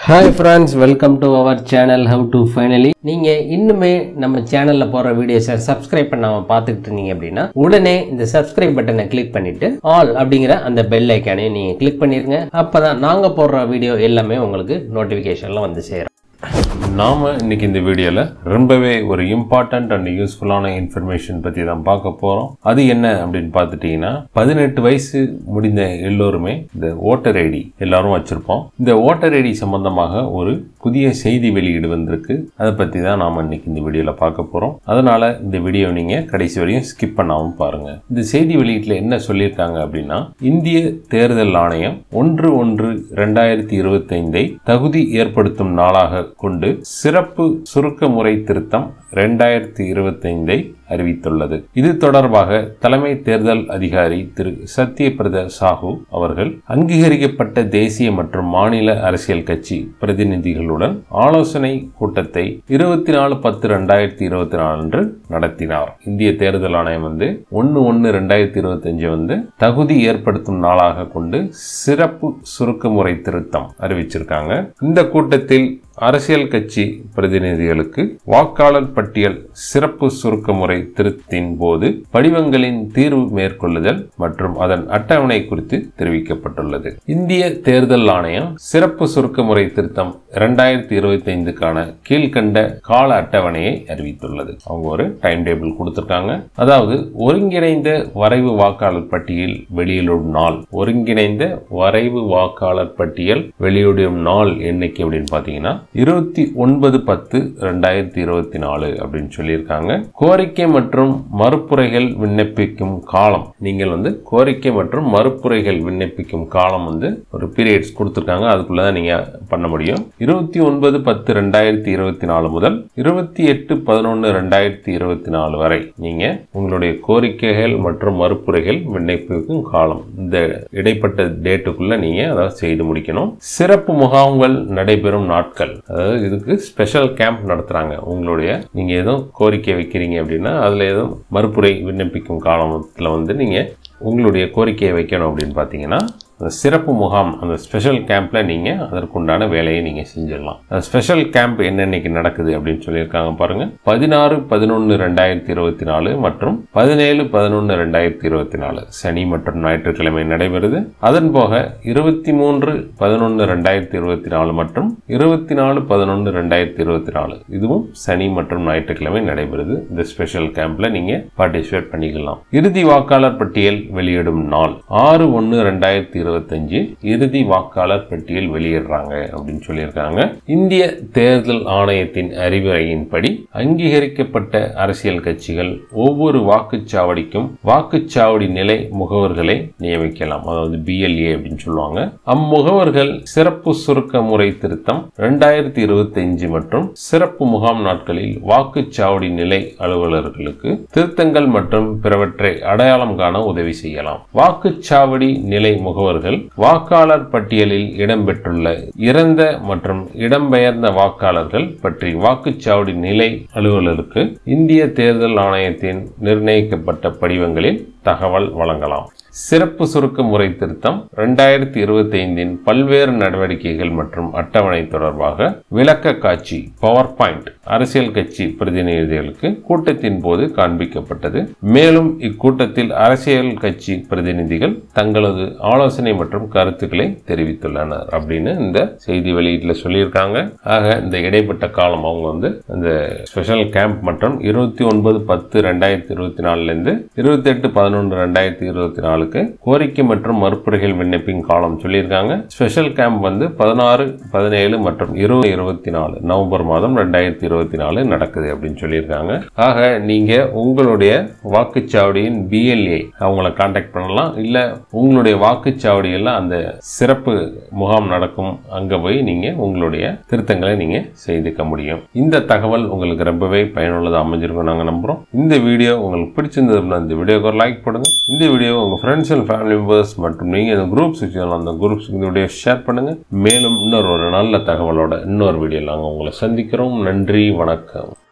hi friends welcome to our channel how to finally நீங்கள் இன்னுமே நம்ம சேனலில் போகிற வீடியோஸை சப்ஸ்கிரைப் பண்ணாமல் பார்த்துக்கிட்டு இருந்தீங்க அப்படின்னா உடனே இந்த சப்ஸ்கிரைப் பட்டனை கிளிக் பண்ணிவிட்டு ஆல் அப்படிங்கிற அந்த பெல் ஐக்கானையும் நீங்கள் கிளிக் பண்ணிடுங்க அப்போ தான் நாங்கள் போடுற வீடியோ எல்லாமே உங்களுக்கு நோட்டிஃபிகேஷனில் வந்து சேரும் நாம இன்னைக்கு இந்த வீடியோல ரொம்பவே ஒரு இம்பார்ட்டன்ட் அண்ட் யூஸ்ஃபுல்லான இன்ஃபர்மேஷன் பத்தி தான் பார்க்க போறோம் அது என்ன அப்படின்னு பார்த்துட்டீங்கன்னா பதினெட்டு வயசு முடிந்த எல்லோருமே இந்த ஓட்டர் ஐடி எல்லாரும் வச்சிருப்போம் இந்த ஓட்டர் ஐடி சம்பந்தமாக ஒரு புதிய செய்தி வெளியீடு வந்திருக்கு அதை பத்தி தான் நாம இன்னைக்கு இந்த வீடியோல பார்க்க போறோம் அதனால இந்த வீடியோ நீங்க கடைசி வரையும் ஸ்கிப் பண்ணாம பாருங்க இந்த செய்தி வெளியீட்டுல என்ன சொல்லியிருக்காங்க அப்படின்னா இந்திய தேர்தல் ஆணையம் ஒன்று ஒன்று ரெண்டாயிரத்தி இருபத்தைந்தை தகுதி ஏற்படுத்தும் நாளாக கொண்டு சிறப்பு சுருக்க முறை திருத்தம் ரெண்டாயிரத்தி இருபத்தைந்தை அறிவித்துள்ளது இது தொடர்பாக தலைமை தேர்தல் அதிகாரி திரு சத்யபிரத சாஹூ அவர்கள் அங்கீகரிக்கப்பட்ட தேசிய மற்றும் மாநில அரசியல் கட்சி பிரதிநிதிகளுடன் ஆலோசனை கூட்டத்தை இருபத்தி நாலு பத்து ரெண்டாயிரத்தி இருபத்தி நாலு அன்று நடத்தினார் இந்திய தேர்தல் ஆணையம் வந்து ஒன்று ஒன்று ரெண்டாயிரத்தி இருபத்தஞ்சு வந்து தகுதி ஏற்படுத்தும் நாளாக கொண்டு சிறப்பு சுருக்க முறை திருத்தம் அறிவிச்சிருக்காங்க இந்த கூட்டத்தில் அரசியல் கட்சி பிரதிநிதிகளுக்கு வாக்காளர் பட்டியல் சிறப்பு சுருக்க முறை திருத்தின் போது படிவங்களின் தீர்வு மேற்கொள்ளுதல் மற்றும் அதன் அட்டவணை குறித்து தெரிவிக்கப்பட்டுள்ளது இந்திய தேர்தல் ஆணையம் சிறப்பு சுருக்க முறை திருத்தம் இரண்டாயிரத்தி இருபத்தி ஐந்துக்கான கீழ்கண்ட கால அட்டவணையை அறிவித்துள்ளது அவங்க ஒரு டைம் டேபிள் கொடுத்திருக்காங்க அதாவது ஒருங்கிணைந்த வரைவு வாக்காளர் பட்டியல் வெளியிடும் நாள் ஒருங்கிணைந்த வரைவு வாக்காளர் பட்டியல் வெளியிடும் நாள் என்னைக்கு அப்படின்னு பாத்தீங்கன்னா இருபத்தி ஒன்பது பத்து ரெண்டாயிரத்தி இருபத்தி நாலு அப்படின்னு சொல்லியிருக்காங்க கோரிக்கை மற்றும் மறுப்புரைகள் விண்ணப்பிக்கும் காலம் நீங்கள் வந்து கோரிக்கை மற்றும் மறுப்புரைகள் விண்ணப்பிக்கும் காலம் வந்து ஒரு பீரியட்ஸ் கொடுத்துருக்காங்க அதுக்குள்ள தான் நீங்க பண்ண முடியும் இருபத்தி ஒன்பது பத்து ரெண்டாயிரத்தி இருபத்தி நாலு முதல் இருபத்தி எட்டு பதினொன்று ரெண்டாயிரத்தி இருபத்தி நாலு வரை நீங்க உங்களுடைய கோரிக்கைகள் மற்றும் மறுப்புரைகள் விண்ணப்பிக்கும் காலம் இந்த இடைப்பட்ட டேட்டுக்குள்ள நீங்க அதை செய்து முடிக்கணும் சிறப்பு முகாம்கள் நடைபெறும் நாட்கள் அதாவது இதுக்கு ஸ்பெஷல் கேம்ப் நடத்துறாங்க உங்களுடைய நீங்க எதுவும் கோரிக்கை வைக்கிறீங்க அப்படின்னா அதுல எதுவும் மறுப்புரை விண்ணப்பிக்கும் காலத்துல வந்து நீங்க உங்களுடைய கோரிக்கையை வைக்கணும் அப்படின்னு பார்த்தீங்கன்னா அந்த சிறப்பு முகாம் அந்த ஸ்பெஷல் கேம்பில் நீங்கள் அதற்குண்டான வேலையை நீங்கள் செஞ்சிடலாம் அந்த ஸ்பெஷல் கேம்ப் என்னென்னைக்கு நடக்குது அப்படின்னு சொல்லியிருக்காங்க பாருங்க பதினாறு பதினொன்று ரெண்டாயிரத்தி இருபத்தி நாலு மற்றும் பதினேழு பதினொன்று ரெண்டாயிரத்தி இருபத்தி நாலு சனி மற்றும் ஞாயிற்றுக்கிழமை நடைபெறுது அதன் போக இருபத்தி மூன்று பதினொன்று ரெண்டாயிரத்தி இருபத்தி நாலு மற்றும் இருபத்தி நாலு பதினொன்று ரெண்டாயிரத்தி இருபத்தி நாலு இதுவும் சனி மற்றும் ஞாயிற்றுக்கிழமை நடைபெறுது இந்த ஸ்பெஷல் கேம்ப்ல நீங்க பார்ட்டிசிபேட் பண்ணிக்கலாம் இறுதி வாக்காளர் பட்டியல் வெளியிடும் நாள் ஆறு ஒன்று ரெண்டாயிரத்தி இருபத்தஞ்சு இறுதி வாக்காளர் பட்டியல் வெளியிடுறாங்க அப்படின்னு சொல்லியிருக்காங்க இந்திய தேர்தல் ஆணையத்தின் அறிவுரையின்படி அங்கீகரிக்கப்பட்ட அரசியல் கட்சிகள் ஒவ்வொரு வாக்குச்சாவடிக்கும் வாக்குச்சாவடி நிலை முகவர்களை நியமிக்கலாம் அதாவது பிஎல்ஏ அப்படின்னு சொல்லுவாங்க அம்முகவர்கள் சிறப்பு சுருக்க முறை திருத்தம் ரெண்டாயிரத்தி இருபத்தி அஞ்சு மற்றும் சிறப்பு முகாம் நாட்களில் வாக்குச்சாவடி நிலை அலுவலர்களுக்கு திருத்தங்கள் மற்றும் பிறவற்றை அடையாளம் காண உதவி செய்யலாம் வாக்குச்சாவடி நிலை முகவர்கள் வாக்காளர் பட்டியலில் இடம்பெற்றுள்ள இறந்த மற்றும் இடம்பெயர்ந்த வாக்காளர்கள் பற்றி வாக்குச்சாவடி நிலை அலுவலருக்கு இந்திய தேர்தல் ஆணையத்தின் நிர்ணயிக்கப்பட்ட படிவங்களில் தகவல் வழங்கலாம் சிறப்பு சுருக்க முறை திருத்தம் இரண்டாயிரத்தி இருபத்தி ஐந்தின் பல்வேறு நடவடிக்கைகள் மற்றும் அட்டவணை தொடர்பாக விளக்க காட்சி பவர் பாயிண்ட் அரசியல் கட்சி பிரதிநிதிகளுக்கு கூட்டத்தின் போது காண்பிக்கப்பட்டது மேலும் இக்கூட்டத்தில் அரசியல் கட்சி பிரதிநிதிகள் தங்களது ஆலோசனை மற்றும் கருத்துக்களை தெரிவித்துள்ளனர் அப்படின்னு இந்த செய்தி வெளியீட்டில் சொல்லியிருக்காங்க ஆக இந்த இடைப்பட்ட காலம் அவங்க வந்து இந்த ஸ்பெஷல் கேம்ப் மற்றும் இருபத்தி ஒன்பது பத்து ரெண்டாயிரத்தி இருபத்தி நாலுல இருந்து இருபத்தி எட்டு பதினொன்று ரெண்டாயிரத்தி இருபத்தி நாலு நாளுக்கு கோரிக்கை மற்றும் மறுப்புரைகள் விண்ணப்பின் காலம் சொல்லியிருக்காங்க ஸ்பெஷல் கேம்ப் வந்து பதினாறு பதினேழு மற்றும் இருபது இருபத்தி நாலு நவம்பர் மாதம் ரெண்டாயிரத்தி இருபத்தி நாலு நடக்குது அப்படின்னு சொல்லியிருக்காங்க ஆக நீங்க உங்களுடைய வாக்குச்சாவடியின் பிஎல்ஏ அவங்கள காண்டாக்ட் பண்ணலாம் இல்ல உங்களுடைய வாக்குச்சாவடியில் அந்த சிறப்பு முகாம் நடக்கும் அங்க போய் நீங்க உங்களுடைய திருத்தங்களை நீங்க செய்துக்க முடியும் இந்த தகவல் உங்களுக்கு ரொம்பவே பயனுள்ளதாக அமைஞ்சிருக்கும் நாங்க நம்புறோம் இந்த வீடியோ உங்களுக்கு பிடிச்சிருந்ததுன்னா இந்த வீடியோக்கு ஒரு லைக் பண்ணுங்க இந்த வீடியோ உங்க ஃப்ரெண்ட்ஸ் அண்ட் ஃபேமிலி மெம்பர்ஸ் மற்றும் நீங்கள் இந்த குரூப்ஸ் வச்சுக்கலாம் அந்த குரூப்ஸ் இந்த வீடியோ ஷேர் பண்ணுங்கள் மேலும் இன்னொரு ஒரு நல்ல தகவலோட இன்னொரு வீடியோ நாங்கள் உங்களை சந்திக்கிறோம் நன்றி வணக்கம்